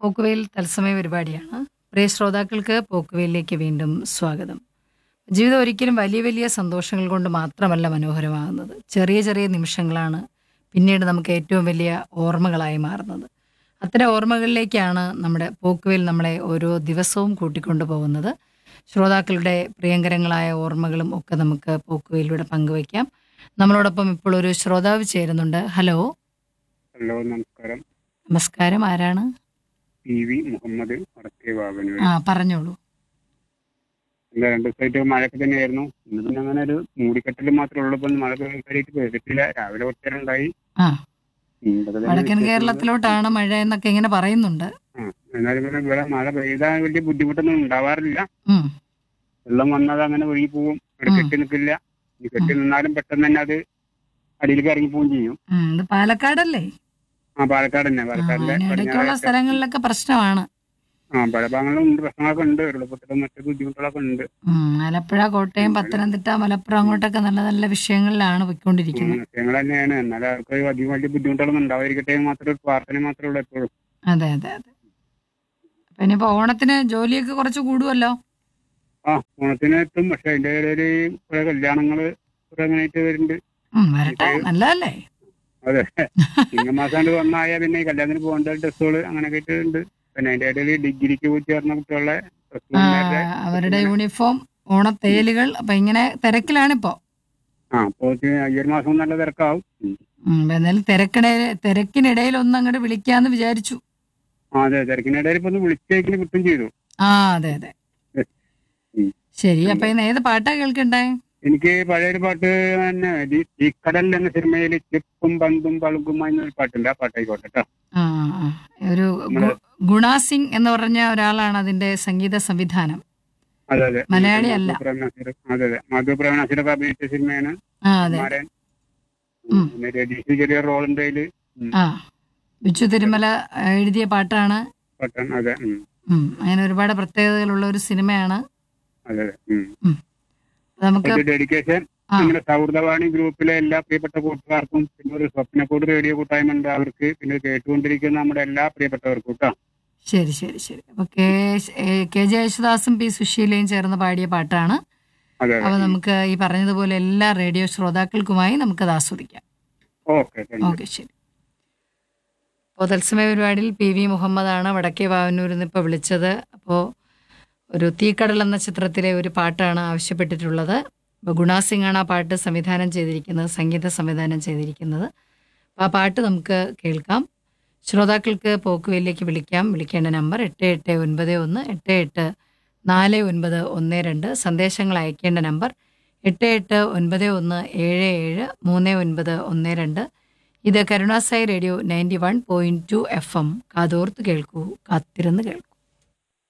പോക്കുവെയിൽ തത്സമയ പരിപാടിയാണ് പ്രിയ ശ്രോതാക്കൾക്ക് പോക്കുവെയിലേക്ക് വീണ്ടും സ്വാഗതം ജീവിതം ഒരിക്കലും വലിയ വലിയ സന്തോഷങ്ങൾ കൊണ്ട് മാത്രമല്ല മനോഹരമാകുന്നത് ചെറിയ ചെറിയ നിമിഷങ്ങളാണ് പിന്നീട് നമുക്ക് ഏറ്റവും വലിയ ഓർമ്മകളായി മാറുന്നത് അത്തരം ഓർമ്മകളിലേക്കാണ് നമ്മുടെ പോക്കുവെയിൽ നമ്മളെ ഓരോ ദിവസവും കൂട്ടിക്കൊണ്ടു പോകുന്നത് ശ്രോതാക്കളുടെ പ്രിയങ്കരങ്ങളായ ഓർമ്മകളും ഒക്കെ നമുക്ക് പോക്കുവെയിലൂടെ പങ്കുവയ്ക്കാം നമ്മളോടൊപ്പം ഇപ്പോൾ ഒരു ശ്രോതാവ് ചേരുന്നുണ്ട് ഹലോ ഹലോ നമസ്കാരം നമസ്കാരം ആരാണ് പി വി മുഹമ്മദ് വടക്കേ വാവനൂർ ആ പറഞ്ഞോളൂ എന്താ രണ്ട് ദിവസമായിട്ട് മഴയൊക്കെ തന്നെയായിരുന്നു ഇന്ന് പിന്നെ അങ്ങനെ ഒരു മൂടിക്കെട്ടൽ മാത്രമേ ഉള്ളൂ ഇപ്പം മഴ കാര്യമായിട്ട് പെയ്തിട്ടില്ല രാവിലെ കുറച്ച് നേരം ഉണ്ടായി ആ ഉം, ഇതൊക്കെ തന്നെ വടക്കൻ വിശേഷങ്ങൾ. കേരളത്തിലോട്ടാണ് മഴ എന്നൊക്കെ ഇങ്ങനെ പറയുന്നുണ്ട് ആ, എന്നാലും പിന്നെ ഇവിടെ മഴ പെയ്താൽ വലിയ ബുദ്ധിമുട്ടൊന്നും ഉണ്ടാവാറില്ല ഉം. വെള്ളം വന്നാൽ അങ്ങനെ ഒഴുകി പോവും ഇവിടെ ഉം. കെട്ടി നിൽക്കില്ല ഈ കെട്ടി നിന്നാലും പെട്ടെന്ന് തന്നെ അത് അടിയിലേക്ക് ഇറങ്ങി പോവുകയും ചെയ്യും ഉം, ഇത് പാലക്കാടല്ലേ ആ പാലക്കാട് തന്നെ ആ, പാലക്കാടിന്റെ അതിന് ഇടയ്ക്കുള്ള പടിഞ്ഞാറേ അറ്റം. സ്ഥലങ്ങളിലൊക്കെ പ്രശ്നമാണ് ആ പല ഭാഗങ്ങളിലും ഉണ്ട് പ്രശ്നങ്ങളൊക്കെ ഉണ്ട് വെള്ളപ്പൊക്കത്തിലും മറ്റു ബുദ്ധിമുട്ടുകളൊക്കെ ഉണ്ട് ഉം, ആലപ്പുഴ കോട്ടയം പത്തനംതിട്ട മലപ്പുറം അങ്ങോട്ടൊക്കെ നല്ല നല്ല വിഷയങ്ങളിലാണ് പോയിക്കൊണ്ടിരിക്കുന്നത് വിഷയങ്ങൾ തന്നെയാണ് എന്നാലും അവർക്ക് അധികം വലിയ ബുദ്ധിമുട്ടുകളൊന്നും ഉണ്ടാവാതിരിക്കട്ടെ എന്ന് മാത്രം ഒരു പ്രാർത്ഥന മാത്രമേ ഉള്ളൂ എപ്പോഴും അതെ അതെ അതെ അപ്പൊ ഇനിയിപ്പോ ഓണത്തിന് ജോലിയൊക്കെ കുറച്ച് കൂടുമല്ലോ ആ ഓണത്തിന് എത്തും പക്ഷെ അതിന്റെ ഇടയില് കുറെ കല്യാണങ്ങള് കുറെ അങ്ങനെയായിട്ട് വരുന്നുണ്ട് ഉം, വരട്ടെ നല്ലതല്ലേ അതെ ചിങ്ങമാസം വന്നായ പിന്നെ ഈ കല്യാണത്തിന് പോകേണ്ട ഡ്രസ്സുകൾ അങ്ങനെയൊക്കെ ആയിട്ട് ഉണ്ട് പിന്നെ അതിന്റെ ഇടയിൽ ഡിഗ്രിക്ക് പോയി ചേർന്ന കുട്ടികളുടെ ഡ്രസ്സ് ആ, അവരുടെ യൂണിഫോം ഓണത്തേലുകൾ അപ്പൊ ഇങ്ങനെ തിരക്കിലാണിപ്പോ ആ അപ്പോ ഈ ഒരു മാസം നല്ല തിരക്കാവും ഉം. ഉം, എന്നാലും തിരക്കിടെ തിരക്കിനിടയിൽ ഒന്ന് അങ്ങോട്ട് വിളിക്കാന്ന് വിചാരിച്ചു ആ അതെ തിരക്കിനിടയിൽ ഇപ്പൊ ഒന്ന് വിളിച്ചേക്കിന് കിട്ടും ചെയ്തു ആ അതെ അതെ ഉം. ശരി അപ്പൊ ഇന്ന് ഏത് പാട്ടാ കേൾക്കണ്ടേ എനിക്ക് പഴയൊരു പാട്ട് തന്നെ ഈ- ഈ കടൽ എന്ന സിനിമയിൽ ചെപ്പും പന്തും പളുങ്കുമായി എന്നൊരു പാട്ടുണ്ട് ആ പാട്ടായിക്കോട്ടെ കേട്ടോ ആ ആ. ഒരു ഗു- ഗുണ സിംഗ് എന്ന് പറഞ്ഞ ഒരാളാണ് അതിന്റെ സംഗീത സംവിധാനം അതെ അതെ മലയാളി അല്ല. മധു പ്രേമനാസിർ അതെ അതെ മധു പ്രേമനാസിരൊക്കെ അഭിനയിച്ച സിനിമയാണ് ആ അതെ കുമാരൻ ഉം. പിന്നെ രതീഷ് ചെറിയ റോൾ ഉണ്ട് അതില് ആ ബിച്ചു തിരുമല ആ, എഴുതിയ പാട്ടാണ് പട്ടൻ അതെ ഉം. ഉം, അങ്ങനെ ഒരുപാട് പ്രത്യേകതകളുള്ള ഒരു സിനിമയാണ് അതെ അതെ ഉം. നമുക്ക് ഒരു ഡെഡിക്കേഷൻ ആ. നമ്മുടെ സൗഹൃദവാണി ഗ്രൂപ്പിലെ എല്ലാ പ്രിയപ്പെട്ട കൂട്ടുകാർക്കും പിന്നെ ഒരു സ്വപ്നക്കൂട് റേഡിയോ കൂട്ടായ്മ ഉണ്ട് അവർക്ക് പിന്നെ കേട്ടുകൊണ്ടിരിക്കുന്ന നമ്മുടെ എല്ലാ പ്രിയപ്പെട്ടവർക്കും കേട്ടോ ശരി ശരി ശരി അപ്പൊ കെ ഏ, കെ ജെ യേശുദാസും പി സുശീലയും ചേർന്ന് പാടിയ പാട്ടാണ് അതെ അപ്പൊ അതെ നമുക്ക് ഈ പറഞ്ഞതുപോലെ എല്ലാ റേഡിയോ ശ്രോതാക്കൾക്കുമായി നമുക്കത് ആസ്വദിക്കാം ഓക്കെ താങ്ക് യു ഓക്കെ ശരി അപ്പോൾ തത്സമയ പരിപാടിയിൽ പി വി മുഹമ്മദാണ് വടക്കേ വാവന്നൂരിൽ നിന്ന് ഇപ്പോൾ വിളിച്ചത് അപ്പോൾ ഒരു തീക്കടൽ എന്ന ചിത്രത്തിലെ ഒരു പാട്ടാണ് ആവശ്യപ്പെട്ടിട്ടുള്ളത് അപ്പോൾ ഗുണ സിംഗ് ആണ് ആ പാട്ട് സംവിധാനം ചെയ്തിരിക്കുന്നത് സംഗീത സംവിധാനം ചെയ്തിരിക്കുന്നത് അപ്പോൾ ആ പാട്ട് നമുക്ക് കേൾക്കാം ശ്രോതാക്കൾക്ക് പോക്കുവയിലേക്ക് വിളിക്കാം വിളിക്കേണ്ട നമ്പർ എട്ട് എട്ട് ഒൻപത് ഒന്ന് എട്ട് എട്ട് നാല് ഒൻപത് ഒന്ന് രണ്ട് സന്ദേശങ്ങൾ അയക്കേണ്ട നമ്പർ എട്ട് എട്ട് ഒൻപത് ഒന്ന് ഏഴ് ഏഴ് മൂന്ന് ഒൻപത് ഒന്ന് രണ്ട് ഇത് Karunasai radio ninety one point two F M കാതോർത്ത് കേൾക്കൂ കാത്തിരുന്ന് കേൾക്കൂ